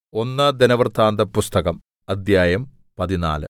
ഒന്ന് ദിനവൃത്താന്തപുസ്തകം അദ്ധ്യായം പതിനാല്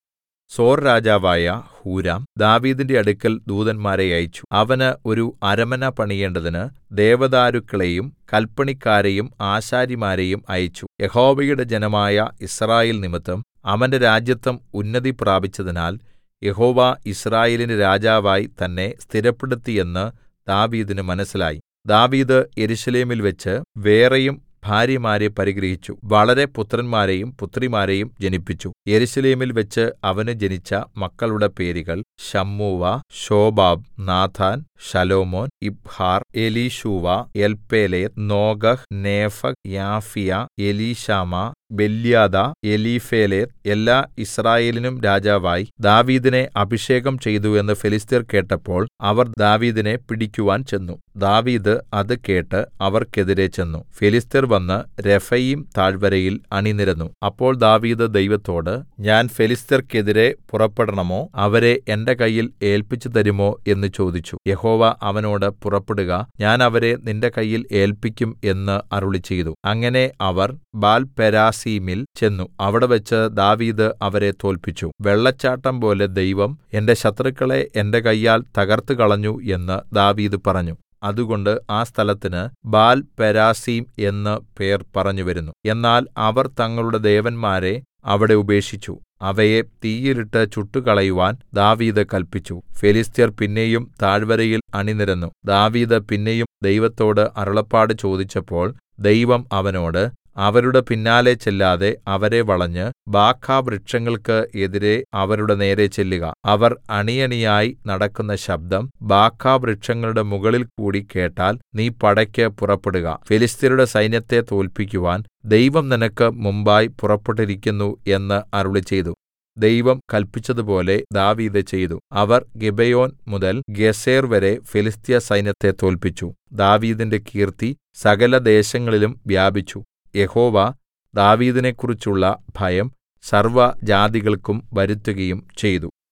സോർ രാജാവായ ഹൂരാം ദാവീദിന്റെ അടുക്കൽ ദൂതന്മാരെ അയച്ചു അവന് ഒരു അരമന പണിയേണ്ടതിന് ദേവദാരുക്കളെയും കല്പണിക്കാരെയും ആശാരിമാരെയും അയച്ചു യഹോവയുടെ ജനമായ യിസ്രായേൽ നിമിത്തം അവന്റെ രാജത്വം ഉന്നതി പ്രാപിച്ചതിനാൽ യഹോവ യിസ്രായേലിന്റെ രാജാവായി തന്നെ സ്ഥിരപ്പെടുത്തി എന്ന് ദാവീദിന് മനസ്സിലായി ദാവീദ് യെരൂശലേമിൽ വെച്ച് വേറെയും ഭാര്യമാരെ പരിഗ്രഹിച്ചു വളരെ പുത്രന്മാരെയും പുത്രിമാരെയും ജനിപ്പിച്ചു യെരൂശലേമിൽ വെച്ച് അവന് ജനിച്ച മക്കളുടെ പേരുകൾ Shammua Shobab Nathan Solomon Ibhar Elishua Elpelet Nogah Nepheg Japhia Elishama Beeliada Eliphelet എല്ലാ യിസ്രായേലിനും രാജാവായി ദാവീദിനെ അഭിഷേകം ചെയ്തു എന്ന് ഫെലിസ്ത്യർ കേട്ടപ്പോൾ അവർ ദാവീദിനെ പിടിക്കുവാൻ ചെന്നു ദാവീദ് അത് കേട്ട് അവർക്കെതിരെ ചെന്നു ഫെലിസ്ത്യർ വന്ന്രെഫയീം താഴ്വരയിൽ അണിനിരന്നു അപ്പോൾ ദാവീദ് ദൈവത്തോട് ഞാൻ ഫെലിസ്ത്യർക്കെതിരെ പുറപ്പെടണമോ അവരെ എന്റെ കയ്യിൽ ഏല്പിച്ചു തരുമോ എന്ന് ചോദിച്ചു യഹോവ അവനോട് പുറപ്പെടുക ഞാൻ അവരെ നിന്റെ കയ്യിൽ ഏല്പിക്കും എന്ന് അരുളിച്ചെയ്തു അങ്ങനെ അവർ ബാൽപെരാസീമിൽ ചെന്നു അവിടെവെച്ച് ദാവീദ് അവരെ തോല്പിച്ചു വെള്ളച്ചാട്ടം പോലെ ദൈവം എന്റെ ശത്രുക്കളെ എന്റെ കയ്യാൽ തകർത്തുകളഞ്ഞു എന്ന് ദാവീദ് പറഞ്ഞു അതുകൊണ്ട് ആ സ്ഥലത്തിന് ബാൽപെരാസീം എന്ന് പേർ പറഞ്ഞുവരുന്നു എന്നാൽ അവർ തങ്ങളുടെ ദേവന്മാരെ അവിടെ ഉപേക്ഷിച്ചു അവയെ തീയിലിട്ട് ചുട്ടുകളയുവാൻ ദാവീദ് കല്പിച്ചു ഫെലിസ്ത്യർ പിന്നെയും താഴ്വരയിൽ അണിനിരന്നു ദാവീദ് പിന്നെയും ദൈവത്തോട് അരുളപ്പാട് ചോദിച്ചപ്പോൾ ദൈവം അവനോട് അവരുടെ പിന്നാലെ ചെല്ലാതെ അവരെ വളഞ്ഞ് ബാഖാവൃക്ഷങ്ങൾക്ക് എതിരെ അവരുടെ നേരെ ചെല്ലുക അവർ അണിയണിയായി നടക്കുന്ന ശബ്ദം ബാഖാവൃക്ഷങ്ങളുടെ മുകളിൽ കൂടി കേട്ടാൽ നീ പടയ്ക്ക് പുറപ്പെടുക ഫെലിസ്ത്യരുടെ സൈന്യത്തെ തോൽപ്പിക്കുവാൻ ദൈവം നിനക്ക് മുമ്പായി പുറപ്പെട്ടിരിക്കുന്നു എന്ന് അരുളിച്ചെയ്തു ദൈവം കല്പിച്ചതുപോലെ ദാവീദ് ചെയ്തു അവർ ഗിബെയോൻ മുതൽ ഗേസെർ വരെ ഫെലിസ്ത്യ സൈന്യത്തെ തോൽപ്പിച്ചു ദാവീദിന്റെ കീർത്തി സകലദേശങ്ങളിലും വ്യാപിച്ചു യഹോവ ദാവീദിനെക്കുറിച്ചുള്ള ഭയം സർവ്വജാതികൾക്കും വരുത്തുകയും ചെയ്തു